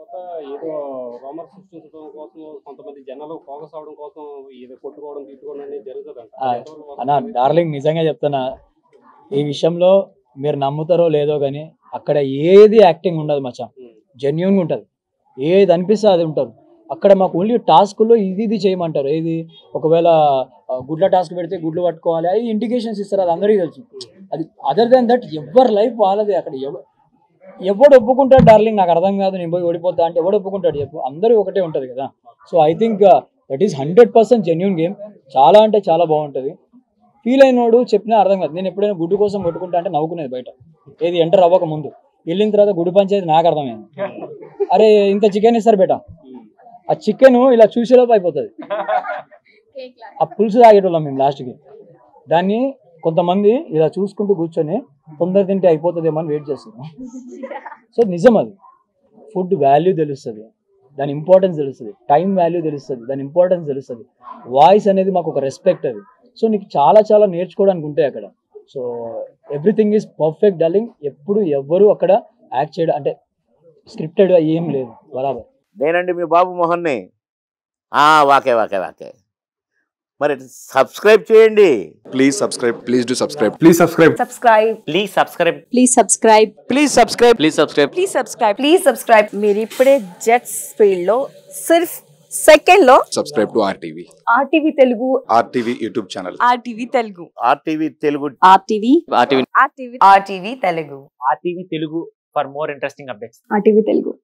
తర్వాత ఏదో రోమర్ సృష్టించడం కోసం కొంతమంది జనాలు ఫోకస్ అవడం కోసం ఏదో కొట్టుకోవడం తిట్టుకోవడం అనేది జరుగుతుందంట ఆ, అది ఎంతవరకు వాస్తవం? అన్న డార్లింగ్ నిజంగా చెప్తున్నా ఈ విషయంలో మీరు నమ్ముతారో లేదో కానీ అక్కడ ఏది యాక్టింగ్ ఉండదు మచ్చా ఉమ్, జెన్యున్గా ఉంటుంది ఏది అనిపిస్తే అది ఉంటారు అక్కడ మాకు ఓన్లీ టాస్క్లో ఇది ఇది చేయమంటారు ఏది ఒకవేళ ఆ, గుడ్ల టాస్క్ పెడితే గుడ్లు పట్టుకోవాలి అది ఇండికేషన్స్ ఇస్తారు అది అందరికీ తెలుసు అది అదర్ దాన్ దట్ ఎవరి లైఫ్ వాళ్ళదే అక్కడ ఎవ ఎవడు ఒప్పుకుంటాడు డార్లింగ్ నాకు అర్థం కాదు నేను పోయి ఓడిపోతా అంటే ఎవడు ఒప్పుకుంటాడు చెప్పు అందరూ ఒకటే ఉంటుంది కదా so I think that is hundred percent genuine game చాలా అంటే చాలా బాగుంటుంది ఫీల్ అయినోడు చెప్పినా అర్థం కాదు నేను ఎప్పుడైనా గుడ్డు కోసం కొట్టుకుంటా అంటే నవ్వుకునేది బయట ఏది ఎంటర్ అవ్వక ముందు వెళ్ళిన తర్వాత గుడ్డు పంచేది నాకు అర్థమైంది అరే ఇంత చికెన్ ఇస్తారు బేట ఉమ్, ఆ చికెన్ ఇలా చూసేలోపు అయిపోతుంది ఆ పులుసు తాగేటోళ్ళం మేము లాస్ట్కి దాన్ని కొంతమంది ఇలా చూసుకుంటూ కూర్చొని తొందర తింటే అయిపోతుందేమో అని వెయిట్ చేస్తున్నాం సో నిజం అది ఫుడ్ వాల్యూ తెలుస్తుంది దాని ఇంపార్టెన్స్ తెలుస్తుంది టైం వాల్యూ తెలుస్తుంది దాని ఇంపార్టెన్స్ తెలుస్తుంది వాయిస్ అనేది మాకు ఒక రెస్పెక్ట్ అది సో నీకు చాలా చాలా నేర్చుకోవడానికి ఉంటాయి అక్కడ so everything is perfect darling ఎప్పుడు ఎవ్వరు అక్కడ యాక్ట్ చేయడం అంటే స్క్రిప్టెడ్గా ఏం లేదు బరాబర్ నేనండి మీ బాబు మోహన్ని ఆ, వాకే వాకే వాకే మరి సబ్స్క్రైబ్ చేయండి Please subscribe. Please do subscribe. Please subscribe. subscribe please subscribe please subscribe please subscribe please subscribe please subscribe please subscribe మీరు ఇప్పుడే జెట్స్ ఫీల్డ్ లో సిర్ఫ్ సెకండ్ లో Subscribe to RTV. RTV Telugu RTV YouTube channel. RTV Telugu RTV Telugu RTV RTV RTV RTV Telugu RTV Telugu for more interesting updates RTV Telugu